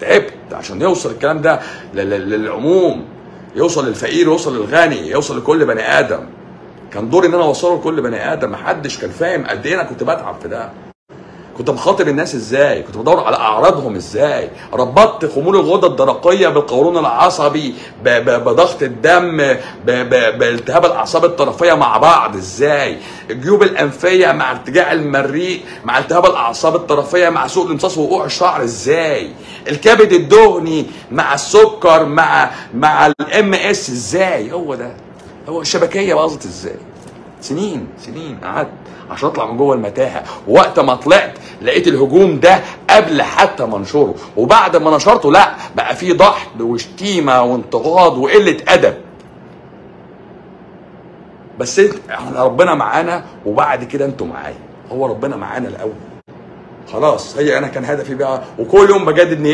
تعبت عشان يوصل الكلام ده لل- لل- للعموم يوصل للفقير يوصل للغني يوصل لكل بني ادم كان دوري ان انا اوصله لكل بني ادم محدش كان فاهم قد ايه انا كنت بتعب في ده كنت بخاطب الناس ازاي كنت بدور على اعراضهم ازاي ربطت خمول الغده الدرقيه بالقولون العصبي ب- ب- بضغط الدم ب- ب- بالتهاب الاعصاب الطرفيه مع بعض ازاي الجيوب الانفيه مع ارتجاع المريء مع التهاب الاعصاب الطرفيه مع سوء الامتصاص ووقوع الشعر ازاي الكبد الدهني مع السكر مع مع الام اس ازاي هو ده هو الشبكيه باظت ازاي سنين سنين قعدت عشان اطلع من جوه المتاهه وقت ما طلعت لقيت الهجوم ده قبل حتى ما انشره وبعد ما نشرته لا بقى فيه ضحك وشتيمه وانتقاد وقله ادب بس انت احنا ربنا معانا وبعد كده انتوا معايا هو ربنا معانا الاول خلاص هي انا كان هدفي بقى وكل يوم بجدد نيتي